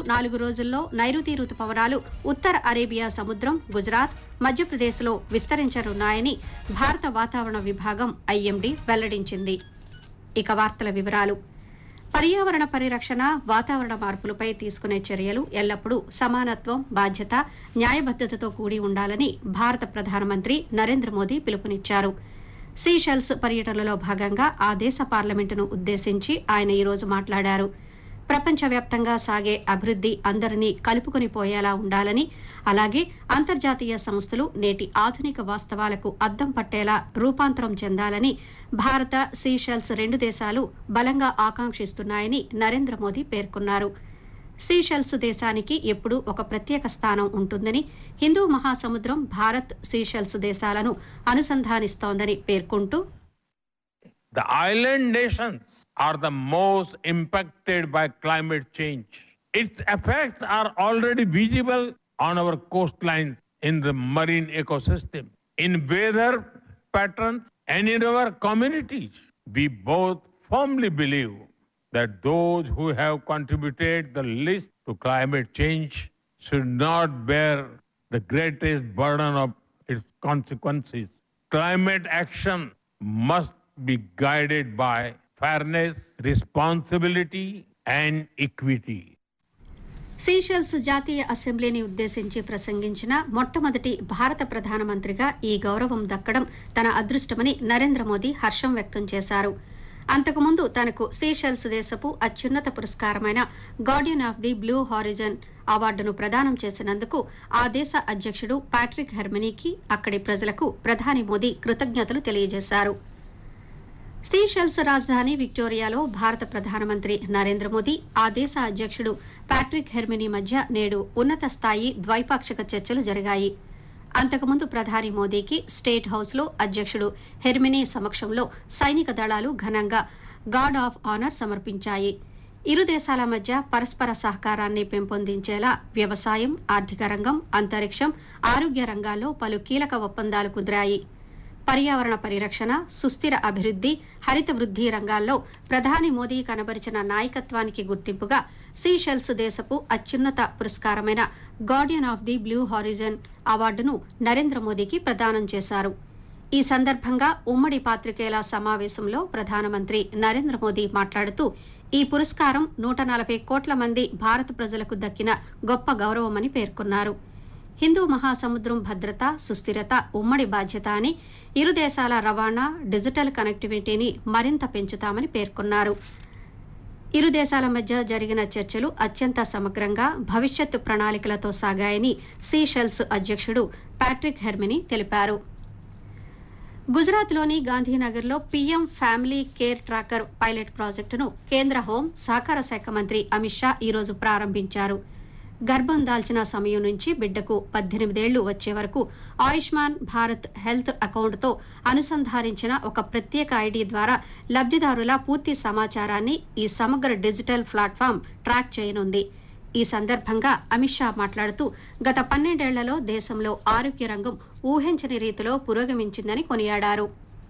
నాలుగు రోజుల్లో నైరుతి రుతుపవనాలు ఉత్తర అరేబియా సముద్రం గుజరాత్ మధ్యప్రదేశ్లో విస్తరించనున్నాయని భారత వాతావరణ విభాగం ఐఎండీ వెల్లడించింది ఇక వార్తల వివరాలు పర్యావరణ పరిరక్షణ వాతావరణ మార్పులపై తీసుకునే చర్యలు ఎల్లప్పుడూ సమానత్వం బాధ్యత న్యాయబద్దతతో కూడి ఉండాలని భారత ప్రధానమంత్రి నరేంద్ర మోదీ పిలుపునిచ్చారు సీషెల్స్ పర్యటనలో భాగంగా ఆ దేశ పార్లమెంటును ఉద్దేశించి ఆయన ఈరోజు మాట్లాడారు ప్రపంచవ్యాప్తంగా సాగే అభివృద్ది అందరినీ కలుపుకొని పోయేలా ఉండాలని అలాగే అంతర్జాతీయ సంస్థలు నేటి ఆధునిక వాస్తవాలకు అద్దం పట్టేలా రూపాంతరం చెందాలని భారత సీషెల్స్ రెండు దేశాలు బలంగా ఆకాంక్షిస్తున్నాయని నరేంద్ర మోదీ పేర్కొన్నారు సీషెల్స్ దేశానికి ఎప్పుడూ ఒక ప్రత్యేక స్థానం ఉంటుందని హిందూ మహాసముద్రం భారత్ సీషెల్స్ దేశాలను అనుసంధానిస్తోందని పేర్కొంటూ The island nations are the most impacted by climate change. Its effects are already visible on our coastlines in the marine ecosystem, in weather patterns, and in our communities. We both firmly believe that those who have contributed the least to climate change should not bear the greatest burden of its consequences. Climate action must be guided by fairness, responsibility, and equity. Seychelles జాతీయ అసెంబ్లీని ఉద్దేశించి ప్రసంగించిన మొట్టమొదటి భారత ప్రధానమంత్రిగా ఈ గౌరవం దక్కడం తన అదృష్టమని నరేంద్ర మోదీ హర్షం వ్యక్తం చేశారు అంతకుముందు తనకు సీషెల్స్ దేశపు అత్యున్నత పురస్కారమైన guardian of the blue horizon అవార్డును ప్రదానం చేసినందుకు ఆ దేశ అధ్యక్షుడు పాట్రిక్ హెర్మినీకి అక్కడి ప్రజలకు ప్రధాని మోదీ కృతజ్ఞతలు తెలియజేశారు సీషెల్స్ రాజధాని విక్టోరియాలో భారత ప్రధానమంత్రి నరేంద్ర మోదీ ఆ దేశ అధ్యక్షుడు పాట్రిక్ హెర్మినీ మధ్య నేడు ఉన్నత స్థాయి ద్వైపాక్షిక చర్చలు జరిగాయి అంతకుముందు ప్రధాని మోదీకి స్టేట్ హౌస్లో అధ్యక్షుడు హెర్మినీ సమక్షంలో సైనిక దళాలు ఘనంగా గార్డ్ ఆఫ్ ఆనర్ సమర్పించాయి ఇరు దేశాల మధ్య పరస్పర సహకారాన్ని పెంపొందించేలా వ్యవసాయం ఆర్థిక రంగం అంతరిక్షం ఆరోగ్య రంగాల్లో పలు కీలక ఒప్పందాలు కుదిరాయి పర్యావరణ పరిరక్షణ సుస్థిర అభివృద్ది హరిత వృద్ధి రంగాల్లో ప్రధాని మోదీ కనబరిచిన నాయకత్వానికి గుర్తింపుగా సీషెల్స్ దేశపు అత్యున్నత పురస్కారమైన guardian of the blue horizon అవార్డును నరేంద్ర మోదీకి ప్రదానం చేశారు ఈ సందర్భంగా ఉమ్మడి పాత్రికేయుల సమావేశంలో ప్రధానమంత్రి నరేంద్ర మోదీ మాట్లాడుతూ ఈ పురస్కారం నూట నలభై కోట్ల మంది భారత ప్రజలకు దక్కిన గొప్ప గౌరవమని పేర్కొన్నారు హిందూ మహాసముద్రం భద్రత సుస్థిరత ఉమ్మడి బాధ్యత అని ఇరు దేశాల రవాణా డిజిటల్ కనెక్టివిటీని మరింత పెంచుతామని పేర్కొన్నారు ఇరు దేశాల మధ్య జరిగిన చర్చలు అత్యంత సమగ్రంగా భవిష్యత్ ప్రణాళికలతో సాగాయని సీషెల్స్ అధ్యక్షుడు పాట్రిక్ హెర్మినీ తెలిపారు గుజరాత్లోని గాంధీనగర్లో PM family care tracker pilot ప్రాజెక్టును కేంద్ర హోం సహకార శాఖ మంత్రి అమిత్ షా ఈరోజు ప్రారంభించారు గర్భం దాల్చిన సమయం నుంచి బిడ్డకు పద్దెనిమిదేళ్లు వచ్చే వరకు ఆయుష్మాన్ భారత్ హెల్త్ అకౌంట్తో అనుసంధానించిన ఒక ప్రత్యేక ఐడి ద్వారా లబ్ధిదారుల పూర్తి సమాచారాన్ని ఈ సమగ్ర డిజిటల్ ప్లాట్ఫామ్ ట్రాక్ చేయనుంది ఈ సందర్భంగా అమిత్ షా మాట్లాడుతూ గత పన్నెండేళ్లలో దేశంలో ఆరోగ్య రంగం ఊహించని రీతిలో పురోగమించిందని కొనియాడారు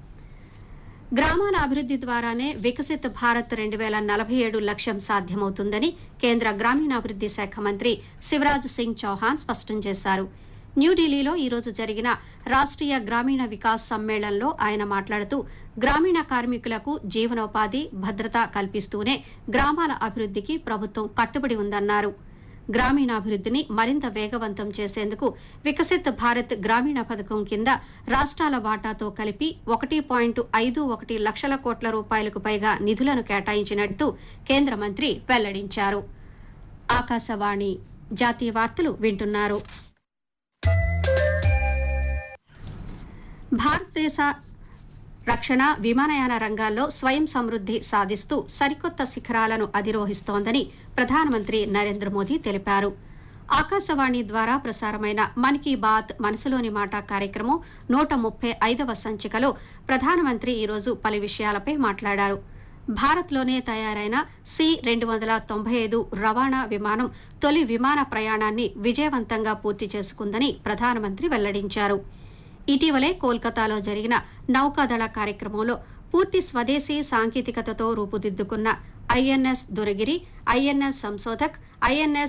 గ్రామాల అభివృద్ది ద్వారానే వికసిత్ భారత్ రెండు వేల నలభై ఏడు లక్ష్యం సాధ్యమవుతుందని కేంద్ర గ్రామీణాభివృద్ది శాఖ మంత్రి శివరాజ్ సింగ్ చౌహాన్ స్పష్టం చేశారు న్యూఢిల్లీలో ఈరోజు జరిగిన రాష్ట్రీయ గ్రామీణ వికాస్ సమ్మేళనంలో ఆయన మాట్లాడుతూ గ్రామీణ కార్మికులకు జీవనోపాధి భద్రత కల్పిస్తూనే గ్రామాల అభివృద్దికి ప్రభుత్వం కట్టుబడి ఉందన్నారు గ్రామీణాభివృద్దిని మరింత వేగవంతం చేసేందుకు వికసిత్ భారత్ గ్రామీణ పథకం కింద రాష్ట్రాల వాటాతో కలిపి ఒకటి పాయింట్ ఐదు ఒకటి లక్షల కోట్ల రూపాయలకు పైగా నిధులను కేటాయించినట్టు కేంద్ర మంత్రి వెల్లడించారు ఆకాశవాణి జాతీయ వార్తలు వింటున్నారు భారతదేశ రక్షణ విమానయాన రంగాల్లో స్వయం సమృద్ది సాధిస్తూ సరికొత్త శిఖరాలను అధిరోహిస్తోందని ప్రధానమంత్రి నరేంద్ర మోదీ తెలిపారు ఆకాశవాణి ద్వారా ప్రసారమైన మన్ కీ బాత్ మనసులోని మాట కార్యక్రమం నూట ముప్పై ఐదవ సంచికలో ప్రధానమంత్రి ఈరోజు పలు విషయాలపై మాట్లాడారు భారత్లోనే తయారైన సి రెండు వందల తొంభై ఐదు రవాణా విమానం తొలి విమాన ప్రయాణాన్ని విజయవంతంగా పూర్తి చేసుకుందని ప్రధానమంత్రి వెల్లడించారు ఇటీవలే కోల్కతాలో జరిగిన నౌకాదళ కార్యక్రమంలో పూర్తి స్వదేశీ సాంకేతికతతో రూపుదిద్దుకున్న INS Duragiri INS Sanshodhak INS